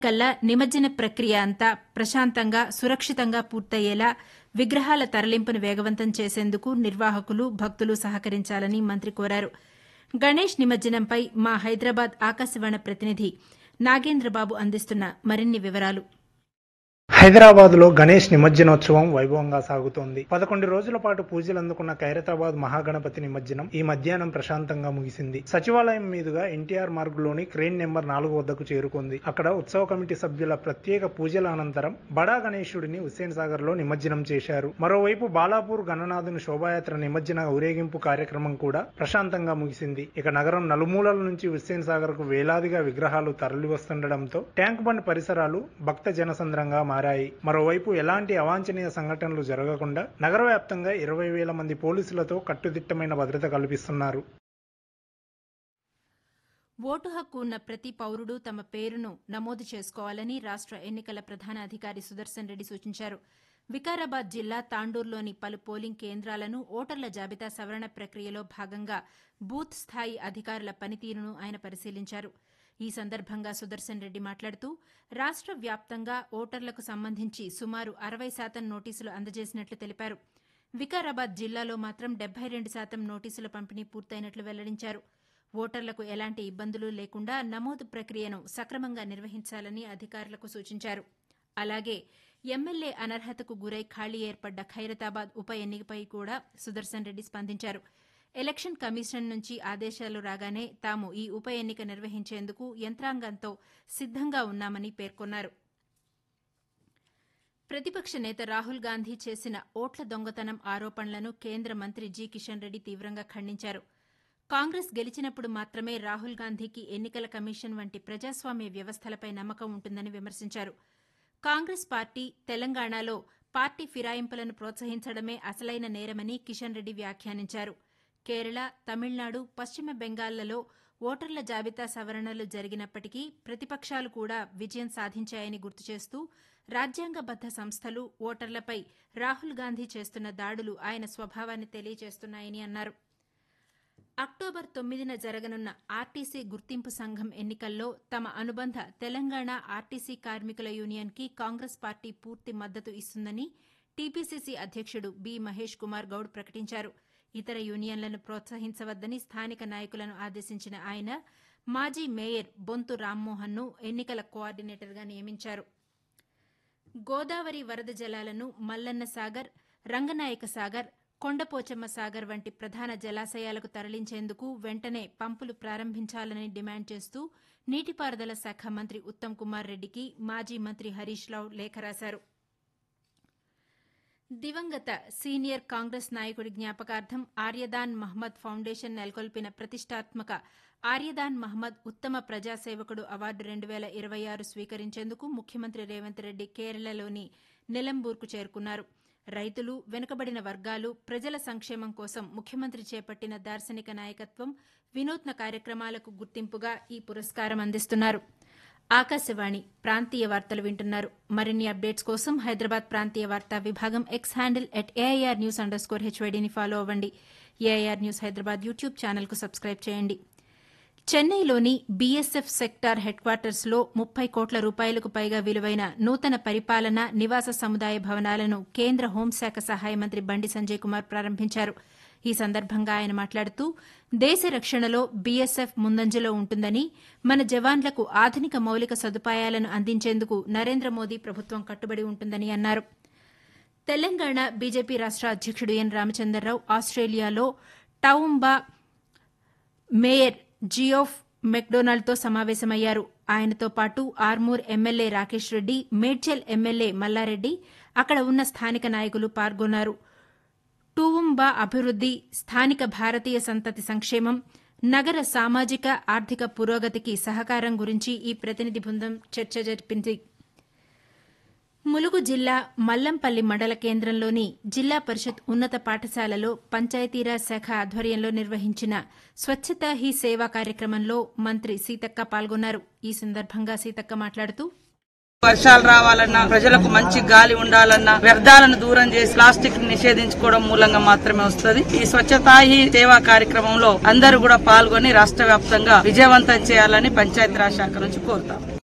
కల్లా నిమజ్జన ప్రక్రియ అంతా ప్రశాంతంగా సురక్షితంగా పూర్తయ్యేలా విగ్రహాల తరలింపును వేగవంతం చేసేందుకు నిర్వాహకులు భక్తులు సహకరించాలని మంత్రి కోరారు గణేష్ నిమజ్జనంపై మా హైదరాబాద్ ఆకాశవాణి ప్రతినిధి నాగేంద్రబాబు అందిస్తున్న మరిన్ని వివరాలు హైదరాబాద్ లో గణేష్ నిమజ్జనోత్సవం వైభవంగా సాగుతోంది పదకొండు రోజుల పాటు పూజలు అందుకున్న ఖైరతాబాద్ మహాగణపతి నిమజ్జనం ఈ మధ్యాహ్నం ప్రశాంతంగా ముగిసింది సచివాలయం మీదుగా ఎన్టీఆర్ మార్గులోని క్రేన్ నెంబర్ నాలుగు వద్దకు చేరుకుంది అక్కడ ఉత్సవ కమిటీ సభ్యుల ప్రత్యేక పూజల అనంతరం బడా గణేశుడిని హుస్సేన్ సాగర్ లో నిమజ్జనం చేశారు మరోవైపు బాలాపూర్ గణనాథుని శోభాయాత్ర నిమజ్జన ఊరేగింపు కార్యక్రమం కూడా ప్రశాంతంగా ముగిసింది ఇక నగరం నలుమూలల నుంచి హుస్సేన్ సాగర్ కు వేలాదిగా విగ్రహాలు తరలి వస్తుండటంతో ట్యాంక్ బండ్ పరిసరాలు భక్త జనసంద్రంగా మారాయి మరోవైపు ఎలాంటి అవాంఛనీయ సంఘటనలు జరగకుండా నగర వ్యాప్తంగా ఇరవై వేల మంది పోలీసులతో కట్టుదిట్టమైన భద్రత కల్పిస్తున్నారు ఓటు హక్కు ఉన్న ప్రతి పౌరుడు తమ పేరును నమోదు చేసుకోవాలని రాష్ట ఎన్నికల ప్రధాన అధికారి సుదర్శన్ రెడ్డి సూచించారు వికారాబాద్ జిల్లా తాండూరులోని పలు పోలింగ్ కేంద్రాలను ఓటర్ల జాబితా సవరణ ప్రక్రియలో భాగంగా బూత్ స్థాయి అధికారుల పనితీరును ఆయన పరిశీలించారు ఈ సందర్భంగా సుదర్శన్ రెడ్డి మాట్లాడుతూ రాష్ట వ్యాప్తంగా ఓటర్లకు సంబంధించి సుమారు అరవై శాతం నోటీసులు అందజేసినట్లు తెలిపారు వికారాబాద్ జిల్లాలో మాత్రం డెబ్బై రెండు శాతం నోటీసుల పంపిణీ పూర్తయినట్లు వెల్లడించారు ఓటర్లకు ఎలాంటి ఇబ్బందులు లేకుండా నమోదు ప్రక్రియను సక్రమంగా నిర్వహించాలని అధికారులకు సూచించారు అలాగే ఎమ్మెల్యే అనర్హతకు గురై ఖాళీ ఏర్పడ్డ ఖైరతాబాద్ ఉప ఎన్నికపై కూడా సుదర్శన్ రెడ్డి స్పందించారు ఎలక్షన్ కమిషన్ నుంచి ఆదేశాలు రాగానే తాము ఈ ఉప ఎన్నిక నిర్వహించేందుకు యంత్రాంగంతో సిద్దంగా ఉన్నామని పేర్కొన్నారు ప్రతిపక్ష నేత రాహుల్ గాంధీ చేసిన ఓట్ల దొంగతనం ఆరోపణలను కేంద్ర మంత్రి జి కిషన్ రెడ్డి తీవ్రంగా ఖండించారు కాంగ్రెస్ గెలిచినప్పుడు మాత్రమే రాహుల్ గాంధీకి ఎన్నికల కమిషన్ వంటి ప్రజాస్వామ్య వ్యవస్థలపై నమ్మకం ఉంటుందని విమర్శించారు కాంగ్రెస్ పార్టీ తెలంగాణలో పార్టీ ఫిరాయింపులను ప్రోత్సహించడమే అసలైన నేరమని కిషన్ రెడ్డి వ్యాఖ్యానించారు కేరళ తమిళనాడు పశ్చిమ బెంగాల్లో ఓటర్ల జాబితా సవరణలు జరిగినప్పటికీ ప్రతిపక్షాలు కూడా విజయం సాధించాయని గుర్తు చేస్తూ రాజ్యాంగబద్ద సంస్థలు ఓటర్లపై రాహుల్ గాంధీ చేస్తున్న దాడులు ఆయన స్వభావాన్ని తెలియజేస్తున్నాయని అన్నారు అక్టోబర్ తొమ్మిదిన జరగనున్న ఆర్టీసీ గుర్తింపు సంఘం ఎన్నికల్లో తమ అనుబంధ తెలంగాణ ఆర్టీసీ కార్మికుల యూనియన్కి కాంగ్రెస్ పార్టీ పూర్తి మద్దతు ఇస్తుందని టీపీసీసీ అధ్యక్షుడు బి మహేష్ కుమార్ గౌడ్ ప్రకటించారు ఇతర యూనియన్లను ప్రోత్సహించవద్దని స్థానిక నాయకులను ఆదేశించిన ఆయన మాజీ మేయర్ బొంతు రామ్మోహన్ను ఎన్నికల కోఆర్డినేటర్గా నియమించారు గోదావరి వరద జలాలను మల్లన్న సాగర్ రంగనాయక సాగర్ కొండపోచమ్మ సాగర్ వంటి ప్రధాన జలాశయాలకు తరలించేందుకు వెంటనే పంపులు ప్రారంభించాలని డిమాండ్ చేస్తూ నీటిపారుదల శాఖ మంత్రి ఉత్తమ్ కుమార్ రెడ్డికి మాజీ మంత్రి హరీష్ రావు లేఖ రాశారు దివంగత సీనియర్ కాంగ్రెస్ నాయకుడి జ్ఞాపకార్థం ఆర్యదాన్ మహ్మద్ ఫౌండేషన్ నెలకొల్పిన ప్రతిష్టాత్మక ఆర్యదాన్ మహ్మద్ ఉత్తమ ప్రజాసేవకుడు అవార్డు రెండు వేల ఇరవై ఆరు స్వీకరించేందుకు ముఖ్యమంత్రి రేవంత్ రెడ్డి కేరళలోని నిలంబూర్కు చేరుకున్నారు రైతులు వెనుకబడిన వర్గాలు ప్రజల సంక్షేమం కోసం ముఖ్యమంత్రి చేపట్టిన దార్శనిక నాయకత్వం వినూత్న కార్యక్రమాలకు గుర్తింపుగా ఈ పురస్కారం అందిస్తున్నారు ఆకాశవాణి ప్రాంతీయ వార్తలు వింటున్నారు మరిన్ని అప్డేట్స్ కోసం హైదరాబాద్ ప్రాంతీయ వార్తా విభాగం X handle at AIR news underscore హెచ్వైడీని ఫాలో అవ్వండి ఏఐఆర్ న్యూస్ హైదరాబాద్ యూట్యూబ్ ఛానల్కు సబ్స్క్రైబ్ చేయండి చెన్నైలోని బీఎస్ఎఫ్ సెక్టార్ హెడ్ క్వార్టర్స్లో ముప్పై కోట్ల రూపాయలకు పైగా విలువైన నూతన పరిపాలన నివాస సముదాయ భవనాలను కేంద్ర హోంశాఖ సహాయ మంత్రి బండి సంజయ్ కుమార్ ప్రారంభించారు ఈ సందర్భంగా ఆయన మాట్లాడుతూ దేశ రక్షణలో బీఎస్ఎఫ్ ముందంజలో ఉంటుందని మన జవాన్లకు ఆధునిక మౌలిక సదుపాయాలను అందించేందుకు నరేంద్ర మోదీ ప్రభుత్వం కట్టుబడి ఉంటుందని అన్నారు తెలంగాణ బీజేపీ రాష్ట అధ్యక్షుడు ఎన్ రామచంద్రరావు ఆస్ట్రేలియాలో టౌంబా మేయర్ జియోఫ్ మెక్డొనాల్డ్తో సమావేశమయ్యారు ఆయనతో పాటు ఆర్మూర్ ఎమ్మెల్యే రాకేష్ రెడ్డి మేడ్చల్ ఎమ్మెల్యే మల్లారెడ్డి అక్కడ ఉన్న స్థానిక నాయకులు పాల్గొన్నారు టూవుంబా అభివృద్ది స్థానిక భారతీయ సంతతి సంక్షేమం నగర సామాజిక ఆర్థిక పురోగతికి సహకారం గురించి ఈ ప్రతినిధి బృందం చర్చ జరిపింది ములుగు జిల్లా మల్లంపల్లి మండల కేంద్రంలోని జిల్లా పరిషత్ ఉన్నత పాఠశాలలో పంచాయతీరాజ్ శాఖ ఆధ్వర్యంలో నిర్వహించిన స్వచ్ఛతా హీ సేవా కార్యక్రమంలో మంత్రి సీతక్క పాల్గొన్నారు ఈ సందర్భంగా సీతక్క మాట్లాడుతూ వర్షాలు రావాలన్నా ప్రజలకు మంచి గాలి ఉండాలన్నా వ్యర్థాలను దూరం చేసి ప్లాస్టిక్ ని నిషేధించుకోవడం మూలంగా మాత్రమే వస్తుంది ఈ స్వచ్ఛతా హీ సేవా కార్యక్రమంలో అందరూ కూడా పాల్గొని రాష్ట్ర వ్యాప్తంగా విజయవంతం చేయాలని పంచాయతీరాజ్ శాఖ నుంచి కోరుతాం